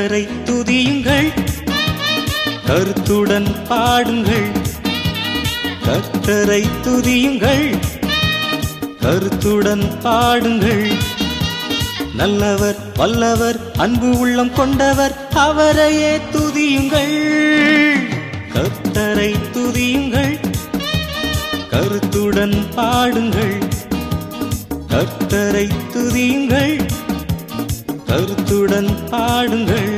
கர்த்தரை துதியுங்கள் கருத்துடன் பாடுங்கள் கர்த்தரை துதியுங்கள் கருத்துடன் பாடுங்கள் நல்லவர் வல்லவர் அன்பு உள்ளம் கொண்டவர் அவரையே துதியுங்கள் கர்த்தரை துதியுங்கள் கருத்துடன் பாடுங்கள் கர்த்தரை துதியுங்கள் கருத்துடன் பாடுங்கள்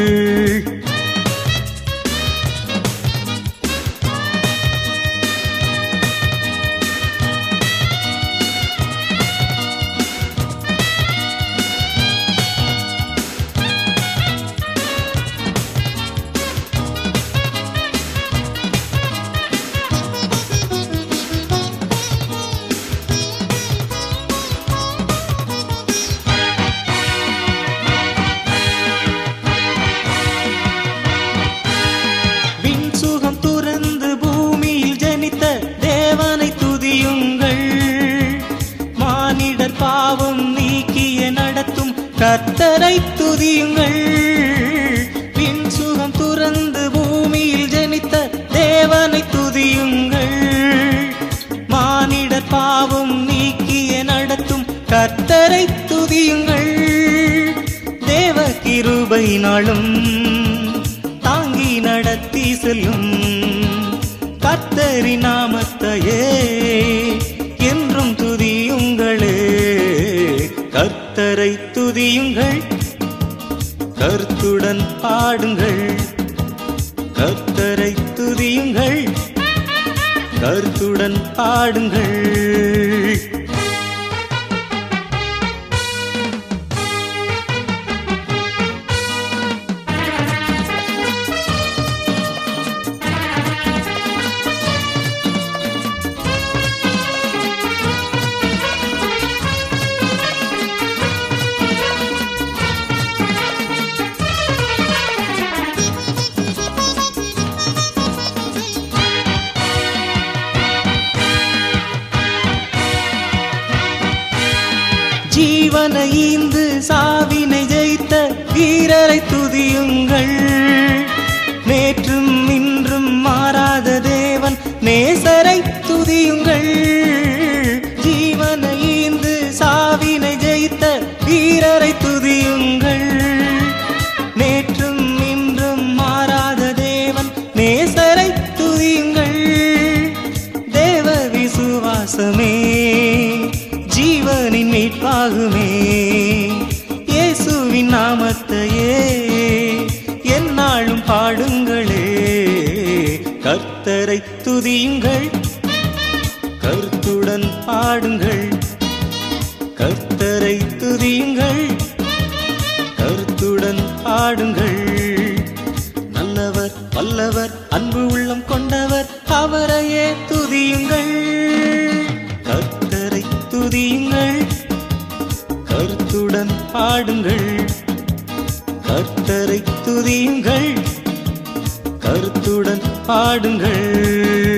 விண் சுகம் துறந்து பூமியில் ஜனித்த தேவனை துதியுங்கள் மானிடர் பாவம் நீக்கிய நடத்தும் கர்த்தரை துதியுங்கள் விண் சுகம் துறந்து பூமியில் ஜனித்த தேவனை துதியுங்கள் மானிடர் பாவம் நீக்கிய நடத்தும் கர்த்தரை துதியுங்கள் தேவ கிருபை நாளும் தாங்கி நடத்தி செல்லும் கர்த்தரி நாமத்தையே என்றும் துதியுங்களே கர்த்தரை துதியுங்கள் கருத்துடன் பாடுங்கள் கர்த்தரை துதியுங்கள் கருத்துடன் பாடுங்கள் ஜீவனை ஈந்து சாவினை ஜெயித்த வீரரை துதியுங்கள் நேற்றும் இன்றும் மாறாத தேவன் நேசரை துதியுங்கள் ஜீவனை ஈந்து சாவினை ஜெயித்த வீரரை துதியுங்கள் நேற்றும் இன்றும் மாறாத தேவன் நேசரை துதியுங்கள் தேவ விசுவாசமே ஜீவனின் மீட்பாகுமே இயேசுவின் நாமத்தையே எந்நாளும் பாடுங்களே கர்த்தரை துதியுங்கள் கருத்துடன் பாடுங்கள் கர்த்தரை துதியுங்கள் கருத்துடன் பாடுங்கள் நல்லவர் வல்லவர் அன்பு உள்ளம் கொண்டவர் அவரையே துதியுங்கள் கர்த்தரை துதியுங்கள் கருத்துடன் பாடுங்கள் கர்த்தரை துதியுங்கள் கருத்துடன் பாடுங்கள்